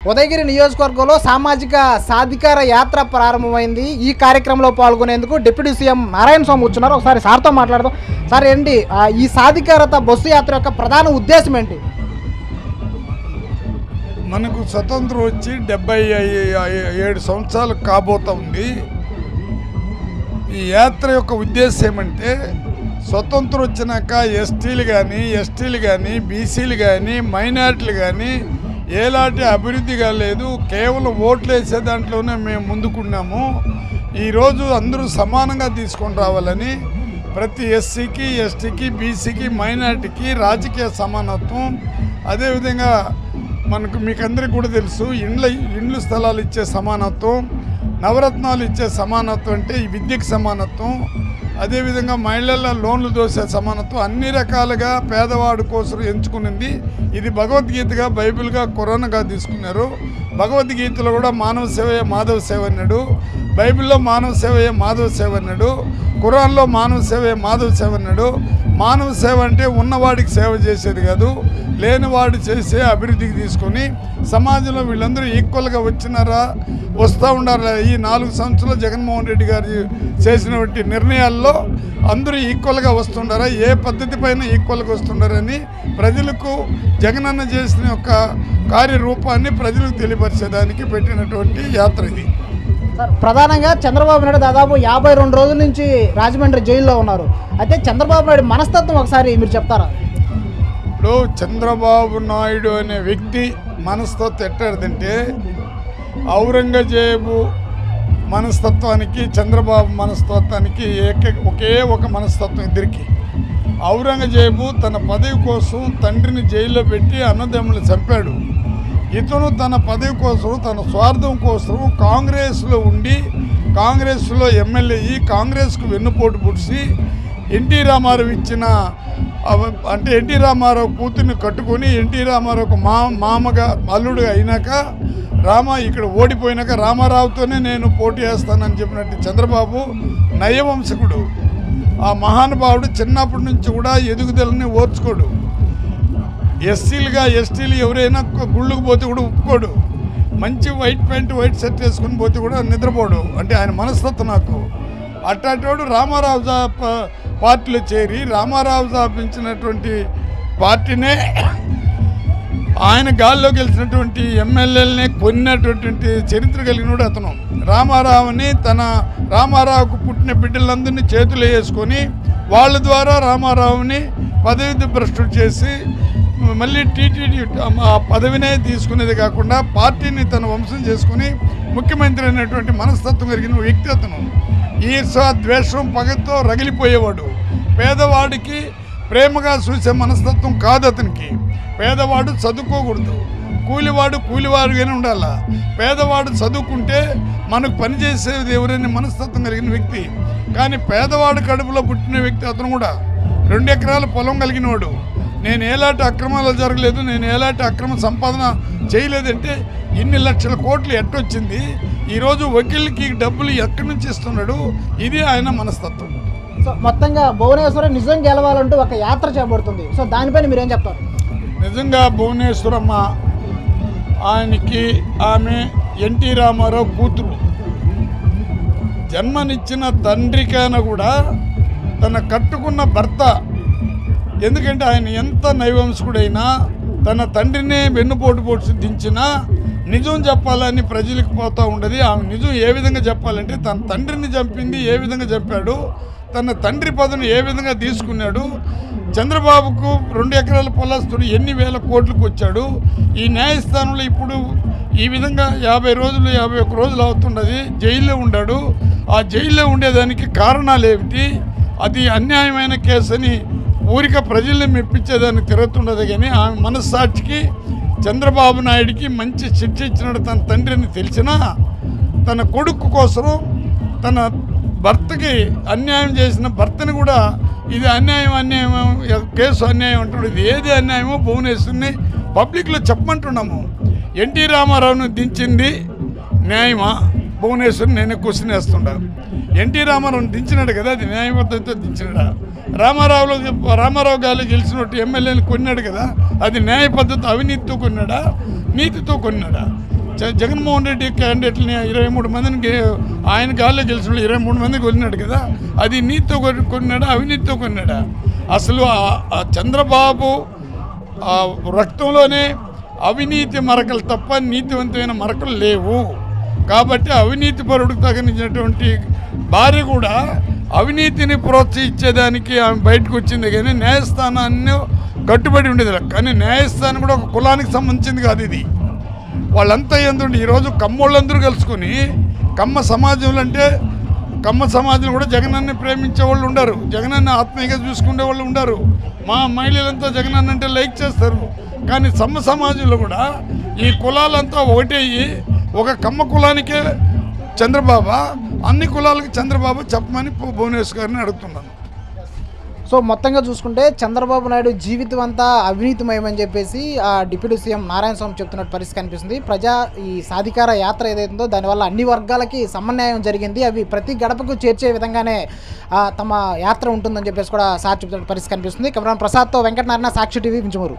ఉదయగిరి నియోజకవర్గంలో సామాజిక సాధికార యాత్ర ప్రారంభమైంది ఈ కార్యక్రమంలో పాల్గొనేందుకు డిప్యూటీ సీఎం నారాయణ స్వామి కూర్చున్నారు ఒకసారి సార్తో మాట్లాడదాం సార్ ఏంటి ఆ, ఈ సాధికారత బస్సు యాత్ర యొక్క ప్రధాన ఉద్దేశం ఏంటి మనకు స్వతంత్రం వచ్చి డెబ్బై ఏడు సంవత్సరాలు కాబోతుంది ఈ యాత్ర యొక్క ఉద్దేశం ఏమంటే స్వతంత్రం వచ్చినాక ఎస్టీలు కానీ ఎస్టీలు కానీ బీసీలు కానీ మైనారిటీలు కానీ ఎలాంటి అభివృద్ధి కాలేదు కేవలం ఓట్లు వేసే దాంట్లోనే మేము ముందుకున్నాము ఈరోజు అందరూ సమానంగా తీసుకొని రావాలని ప్రతి ఎస్సీకి ఎస్టీకి బీసీకి మైనారిటీకి రాజకీయ సమానత్వం అదేవిధంగా మనకు మీకు అందరికీ కూడా తెలుసు ఇండ్ల ఇండ్లు స్థలాలు ఇచ్చే సమానత్వం నవరత్నాలు ఇచ్చే సమానత్వం అంటే ఈ విద్యకు సమానత్వం అదేవిధంగా మహిళల లోన్లు దోసే సమానత్వం అన్ని రకాలుగా పేదవాడు కోసం ఎంచుకునింది ఇది భగవద్గీతగా బైబిల్గా కురాన్గా తీసుకున్నారు భగవద్గీతలో కూడా మానవ సేవయే మాధవ సేవ అన్నాడు బైబిల్లో మానవ సేవయే మాధవ సేవ అన్నాడు ఖురాన్లో మానవ సేవే మాధవ సేవ అన్నాడు మానవ సేవ అంటే ఉన్నవాడికి సేవ చేసేది కాదు లేనివాడు చేసే అభివృద్ధికి తీసుకొని సమాజంలో వీళ్ళందరూ ఈక్వల్గా వచ్చినారా వస్తూ ఉండారా ఈ నాలుగు సంవత్సరాలు జగన్మోహన్ రెడ్డి గారు చేసినటువంటి నిర్ణయాల్లో అందరూ ఈక్వల్గా వస్తుండారా ఏ పద్ధతి పైన ఈక్వల్గా వస్తుండారని ప్రజలకు జగనన్న చేసిన యొక్క కార్యరూపాన్ని ప్రజలకు తెలియపరిచేదానికి పెట్టినటువంటి యాత్ర ఇది సార్ ప్రధానంగా చంద్రబాబు నాయుడు దాదాపు యాభై రెండు రోజుల నుంచి రాజమండ్రి జైల్లో ఉన్నారు అయితే చంద్రబాబు నాయుడు మనస్తత్వం ఒకసారి మీరు చెప్తారా ఇప్పుడు చంద్రబాబు నాయుడు అనే వ్యక్తి మనస్తత్వం ఎట్టాడంటే ఔరంగజేబు మనస్తత్వానికి చంద్రబాబు మనస్తత్వానికి ఏక ఒకే ఒక మనస్తత్వం ఇద్దరికి ఔరంగజేబు తన పదవి కోసం తండ్రిని జైల్లో పెట్టి అన్నదమ్ములు చంపాడు ఇతను తన పదవి కోసం తన స్వార్థం కోసం కాంగ్రెస్లో ఉండి కాంగ్రెస్లో ఎమ్మెల్యే అయ్యి కాంగ్రెస్కు వెన్నుపోటు పుడిచి ఎన్టీ రామారావు ఇచ్చిన అవ- అంటే ఎన్టీ రామారావు కూతుర్ని కట్టుకొని ఎన్టీ రామారావుకు మా మామగా అల్లుడుగా అయినాక రామ ఇక్కడ ఓడిపోయినాక రామారావుతోనే నేను పోటీ చేస్తానని చెప్పినట్టు చంద్రబాబు నయవంశకుడు ఆ మహానుభావుడు చిన్నప్పటి నుంచి కూడా ఎదుగుదలని ఓర్చుకోడు ఎస్సీలుగా ఎస్టీలు ఎవరైనా గు- గుళ్ళకు పోతే కూడా ఒప్పుకోడు మంచి వైట్ ప్యాంట్ వైట్ షర్ట్ వేసుకుని పోతే కూడా నిద్రపోడు అంటే ఆయన మనస్తత్వం నాకు అట్లాంటివాడు రామారావు జా- ప- పార్టీలో చేరి రామారావు స్థాపించినటువంటి పార్టీనే ఆయన గాల్లో గెలిచినటువంటి ఎమ్మెల్యేలని కొన్నటువంటి చరిత్ర కలిగినోడు అతను రామారావుని తన రామారావుకు పుట్టిన బిడ్డలందరినీ చేతులు వేసుకొని వాళ్ళ ద్వారా రామారావుని పదవి భ్రష్టు చేసి మళ్ళీ టీటీడీ ఆ పదవినే తీసుకునేది కాకుండా పార్టీని తన వంశం చేసుకుని ముఖ్యమంత్రి అయినటువంటి మనస్తత్వం కలిగిన వ్యక్తి అతను ఈర్ష ద్వేషం పగతో రగిలిపోయేవాడు పేదవాడికి ప్రేమగా చూసే మనస్తత్వం కాదు అతనికి పేదవాడు చదువుకోకూడదు కూలివాడు కూలివాడుగానే ఉండాల పేదవాడు చదువుకుంటే మనకు పనిచేసేది ఎవరైనా మనస్తత్వం కలిగిన వ్యక్తి కానీ పేదవాడు కడుపులో పుట్టిన వ్యక్తి అతను కూడా రెండు ఎకరాల పొలం కలిగినవాడు నేను ఎలాంటి అక్రమాలు జరగలేదు నేను ఎలాంటి అక్రమ సంపాదన చేయలేదంటే ఇన్ని లక్షల కోట్లు ఎట్టొచ్చింది ఈరోజు వకీల్కి డబ్బులు ఎక్కడి నుంచి ఇస్తున్నాడు ఇది ఆయన మనస్తత్వం సో మొత్తంగా భువనేశ్వరం నిజం గెలవాలంటూ ఒక యాత్ర చేపడుతుంది సో దానిపైన మీరేం చెప్తారు నిజంగా భువనేశ్వరమ్మ ఆయనకి ఆమె ఎన్టీ రామారావు కూతురు జన్మనిచ్చిన తండ్రికైనా కూడా తన కట్టుకున్న భర్త ఎందుకంటే ఆయన ఎంత నైవంశకుడైనా తన తండ్రినే వెన్నుపోటు పొడిచి దించినా నిజం చెప్పాలని ప్రజలకు పోతూ ఉండదు ఆమె నిజం ఏ విధంగా చెప్పాలంటే తన తండ్రిని చంపింది ఏ విధంగా చెప్పాడు తన తండ్రి పదను ఏ విధంగా తీసుకున్నాడు చంద్రబాబుకు రెండు ఎకరాల పొలాస్తుడు ఎన్ని వేల కోట్లకు వచ్చాడు ఈ న్యాయస్థానంలో ఇప్పుడు ఈ విధంగా యాభై రోజులు యాభై ఒక్క రోజులు అవుతున్నది జైల్లో ఉన్నాడు ఆ జైల్లో ఉండేదానికి కారణాలు ఏమిటి అది అన్యాయమైన కేసు అని ఊరిక ప్రజల్ని మెప్పించేదానికి తిరుగుతున్నది కానీ ఆమె మనస్సాక్షికి చంద్రబాబు నాయుడికి మంచి శిక్ష ఇచ్చినాడు తన తండ్రిని తెలిసినా తన కొడుకు కోసం తన భర్తకి అన్యాయం చేసిన భర్తని కూడా ఇది అన్యాయం అన్యాయం కేసు అన్యాయం అంటున్నాడు ఇది ఏది అన్యాయమో భువనేశ్వరిని పబ్లిక్లో చెప్పమంటున్నాము ఎన్టీ రామారావును దించింది న్యాయమా భువనేశ్వర్ నేను క్వశ్చన్ వేస్తుండా ఎన్టీ రామారావుని దించినాడు కదా అది న్యాయబద్ధంతో దించినాడా రామారావులో రామారావు గారు గెలిచినట్టు ఎమ్మెల్యేని కొన్నాడు కదా అది న్యాయ పద్ధతి అవినీతితో కొన్నాడా నీతితో కొన్నాడా జ- జగన్మోహన్ రెడ్డి క్యాండిడేట్ని ఇరవై మూడు మందిని గే- ఆయన గాల్లో గెలిచిన వాళ్ళు ఇరవై మూడు మంది కొన్నాడు కదా అది నీతితో కొ- కొన్నాడా అవినీతితో కొన్నాడా అసలు ఆ- ఆ చంద్రబాబు ఆ రక్తంలోనే అవినీతి మరకలు తప్ప నీతివంతమైన మరకలు లేవు కాబట్టి అవినీతి పరుడికి తగినటువంటి భార్య కూడా అవినీతిని ప్రోత్సహించేదానికి ఆమె బయటకు వచ్చింది కానీ న్యాయస్థానాన్ని కట్టుబడి ఉండేది కానీ న్యాయస్థానం కూడా ఒక కులానికి సంబంధించింది కాదు ఇది వాళ్ళంతా ఏంటంటే ఈరోజు కమ్మోళ్ళందరూ కలుసుకొని కమ్మ సమాజంలో అంటే కమ్మ సమాజంలో కూడా జగనన్ని ప్రేమించే వాళ్ళు ఉండరు జగనన్న ఆత్మీయంగా చూసుకునే వాళ్ళు ఉండరు మా మహిళలంతా జగనన్న అంటే లైక్ చేస్తారు కానీ సమ్మ సమాజంలో కూడా ఈ కులాలంతా ఒకటయ్యి ఒక కమ్మ కులానికే చంద్రబాబు అన్ని కులాలకి చంద్రబాబు చెప్పమని భు- భువనేశ్వర్ గారిని అడుగుతున్నాను సో మొత్తంగా చూసుకుంటే చంద్రబాబు నాయుడు జీవితం అంతా అవినీతిమయమని చెప్పేసి ఆ డిప్యూటీ సీఎం నారాయణ స్వామి చెప్తున్నట్టు పరిస్థితి కనిపిస్తుంది ప్రజా ఈ సాధికార యాత్ర ఏదైతుందో దానివల్ల అన్ని వర్గాలకి సమన్వయం జరిగింది అవి ప్రతి గడపకు చేర్చే విధంగానే ఆ, తమ యాత్ర ఉంటుందని చెప్పేసి కూడా సార్ చెప్తున్న పరిస్థితి కనిపిస్తుంది కెమెరా ప్రసాద్తో వెంకటనారాయణ సాక్షి టీవీ వింజమూరు